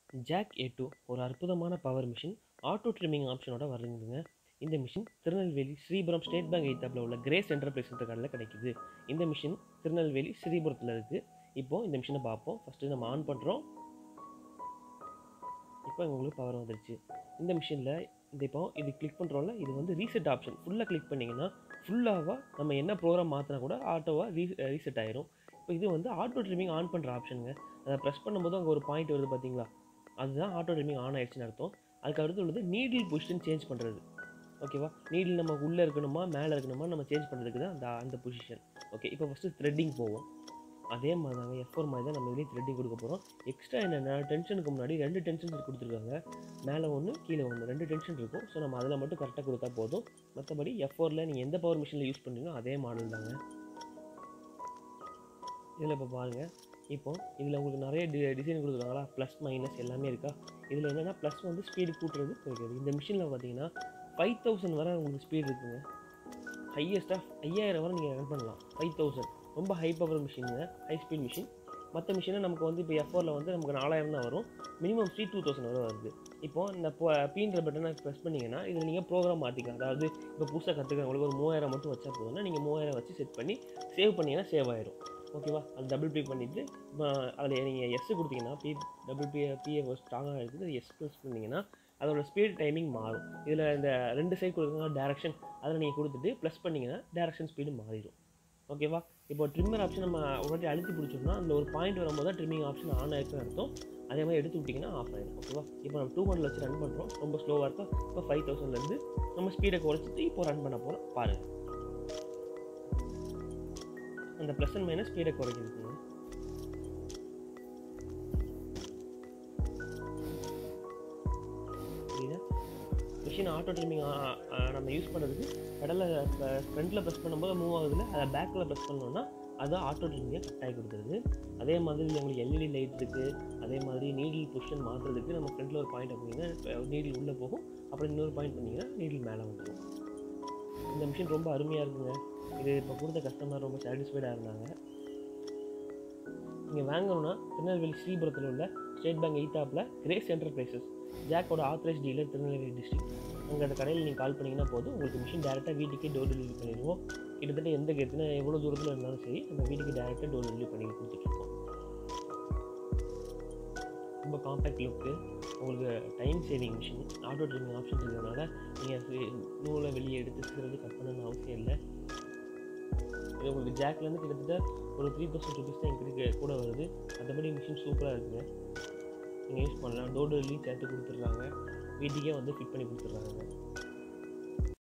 jack ஏ டூ ஒரு அற்புதமான பவர் மிஷின் ஆட்டோ ட்ரிம்மிங் ஆப்ஷனோட வருதுங்க இந்த machine Tirunelveli Sripuram State Bank எய்த்தாப்பில் உள்ள கிரேஸ் என்டர்பிரைஸ் கடையில் கிடைக்குது இந்த மிஷின் திருநெல்வேலி ஸ்ரீபுரத்தில் இருக்குது இப்போது இந்த மிஷினை பார்ப்போம் ஃபஸ்ட்டு நம்ம ஆன் பண்ணுறோம் இப்போ உங்களுக்கு பவர் வந்துருச்சு இந்த மிஷினில் இந்த இப்போ இது கிளிக் பண்ணுறோம்ல இது வந்து ரீசெட் ஆப்ஷன் ஃபுல்லாக கிளிக் பண்ணிங்கன்னா ஃபுல்லாக நம்ம என்ன ப்ரோக்ராம் மாற்றினா கூட ஆட்டோவாக ரீ ரீசெட் ஆயிரும் இப்போ இது வந்து ஆட்டோ ட்ரிமிங் ஆன் பண்ணுற ஆப்ஷனுங்க அதை ப்ரெஸ் பண்ணும்போது அங்கே ஒரு பாயிண்ட் வருது பார்த்தீங்களா அதுதான் ஆட்டோ ட்ரிமிங் ஆன் ஆயிடுச்சுன்னு அர்த்தம் அதுக்கு அடுத்து உள்ளது நீடில் பொசிஷன் சேஞ்ச் பண்ணுறது ஓகேவா நீடில் நம்ம உள்ளே இருக்கணுமா மேலே இருக்கணுமா நம்ம சேஞ்ச் பண்ணுறதுக்கு தான் அந்த அந்த பொசிஷன் ஓகே இப்போ ஃபஸ்ட்டு த்ரெட்டிங் போவோம் அதே மாதிரி தாங்க எஃப் ஃபோர் மாதிரி தான் நம்ம இதுலேயும் த்ரெட்டிங் கொடுக்க போகிறோம் எக்ஸ்ட்ரா என்னென்ன டென்ஷனுக்கு முன்னாடி ரெண்டு டென்ஷன் கொடுத்துருக்காங்க மேலே ஒன்று கீழே ஒன்று ரெண்டு டென்ஷன் இருக்கும் ஸோ நம்ம அதில் மட்டும் கரெக்டாக கொடுத்தா போதும் மற்றபடி எஃப் ஃபோரில் நீங்கள் எந்த பவர் மிஷினில் யூஸ் பண்ணுறீங்களோ அதே மாடல் தாங்க இதில் இப்போ பாருங்கள் இப்போ இதில் உங்களுக்கு நிறைய டி டிசைன் கொடுத்துருக்காங்களா ப்ளஸ் மைனஸ் எல்லாமே இருக்கா இதில் என்னென்னா ப்ளஸ் வந்து ஸ்பீடு கூட்டுறது குறைக்கிறது இந்த மிஷினில் பார்த்தீங்கன்னா ஃபைவ் தௌசண்ட் வரை உங்களுக்கு ஸ்பீடு இருக்குங்க ஹையஸ்ட்டாக ஐயாயிரம் வரை நீங்கள் ரன் பண்ணலாம் ஃபைவ் தௌசண்ட் ரொம்ப ஹை பவர் மிஷினுங்க ஹை ஸ்பீட் மிஷின் மற்ற மிஷினை நமக்கு வந்து இப்போ எஃப்ஓரில் வந்து நமக்கு நாலாயிரம் தான் வரும் மினிமம் ஸ்பீட் டூ தௌசண்ட் வரை வருது இப்போது இந்த பீன்ற பட்டனை ப்ரெஸ் பண்ணிங்கன்னா இதில் நீங்கள் ப்ரோக்ராம் மாற்றிக்கலாம் அதாவது இப்போ புதுசாக கற்றுக்கிறவங்களுக்கு ஒரு மூவாயிரம் மட்டும் வச்சா போதும்னா நீங்கள் மூவாயிரம் வச்சு செட் பண்ணி சேவ் பண்ணிங்கன்னா சேவ் ஆயிரும் ஓகேவா அது டபுள் பே பண்ணிவிட்டு இப்போ அதில் நீங்கள் எஸ் கொடுத்தீங்கன்னா பி டபுள் பி பிஏ ஸ்ட்ராங்காக இருக்குது எஸ் ப்ரெஸ் பண்ணிங்கன்னா அதோட ஸ்பீட் டைமிங் மாறும் இதில் இந்த ரெண்டு சைடு கொடுக்குற டேரக்ஷன் அதில் நீங்கள் கொடுத்துட்டு ப்ளஸ் பண்ணிங்கன்னா டேரக்ஷன் ஸ்பீடு மாறிடும் ஓகேவா இப்போ ட்ரிம்மர் ஆப்ஷன் நம்ம ஒரு வாட்டி அழுத்தி பிடிச்சோம்னா அந்த ஒரு பாயிண்ட் வரும்போது தான் ட்ரிம்மிங் ஆப்ஷன் ஆன் ஆயிருக்குன்னு அர்த்தம் அதே மாதிரி எடுத்து விட்டிங்கன்னா ஆஃப் ஆயிடும் ஓகேவா இப்போ நம்ம டூ ஹண்ட்ரட் வச்சு ரன் பண்ணுறோம் ரொம்ப ஸ்லோவாக இருக்கும் இப்போ ஃபைவ் தௌசண்ட்லேருந்து நம்ம ஸ்பீடை குறைச்சிட்டு இப்போ ரன் பண்ண போகிறோம் பாருங்கள் அந்த ப்ளஸ் அண்ட் மைனஸ் ஸ்பீடை குறைக்கிறதுங்க புரியுதா மிஷின் ஆட்டோ ட்ரிமிங் நம்ம யூஸ் பண்ணுறதுக்கு கடலை ஃப்ரண்ட்டில் ப்ரெஸ் பண்ணும்போது மூவ் ஆகுதுல அதை பேக்கில் ப்ரெஸ் பண்ணோன்னா அது ஆட்டோ ட்ரிமிங்கை கட் ஆகி கொடுக்குறது அதே மாதிரி உங்களுக்கு எல்இடி லைட் இருக்குது அதே மாதிரி நீடில் பொசிஷன் மாற்றுறதுக்கு நம்ம ஃப்ரண்ட்டில் ஒரு பாயிண்ட் பண்ணிங்கன்னா நீடில் உள்ளே போகும் அப்புறம் இன்னொரு பாயிண்ட் பண்ணிங்கன்னா நீடில் மேலே வந்துடும் இந்த மிஷின் ரொம்ப அருமையாக இருக்குங்க இது இப்போ கொடுத்த கஸ்டமர் ரொம்ப சாட்டிஸ்ஃபைடாக இருந்தாங்க நீங்கள் வாங்கணும்னா திருநெல்வேலி ஸ்ரீபுரத்தில் உள்ள ஸ்டேட் பேங்க் எய்த்தாப்பில் கிரேஸ் என்டர்பிரைசஸ் ஜாக்கோட ஆத்தரைஸ் டீலர் திருநெல்வேலி டிஸ்ட்ரிக்ட் அங்கே அந்த கடையில் நீங்கள் கால் பண்ணிங்கன்னா போதும் உங்களுக்கு மிஷின் டேரெக்டாக வீட்டுக்கே டோர் டெலிவரி பண்ணிடுவோம் கிட்டத்தட்ட எந்த எத்தனை எவ்வளோ தூரத்தில் இருந்தாலும் சரி நம்ம வீட்டுக்கு டேரெக்டாக டோர் டெலிவரி பண்ணி கொடுத்துட்ருக்கோம் ரொம்ப காம்பேக்ட் லுக்கு உங்களுக்கு time saving machine auto trimming option இருக்கிறதுனால நீங்கள் நூலை வெளியே எடுத்து சிறது கட் பண்ணணும்னு அவசியம் இல்லை இது உங்களுக்கு ஜாக்லேருந்து கிட்டத்தட்ட ஒரு த்ரீ தௌசண்ட் ருபீஸ் தான் எங்களுக்கு கூட வருது மற்றபடி மிஷின் சூப்பராக இருக்குங்க நீங்கள் யூஸ் பண்ணலாம் டோர் டெலிவரி சேர்த்து கொடுத்துட்றாங்க வீட்டுக்கே வந்து ஃபிட் பண்ணி கொடுத்துட்றாங்க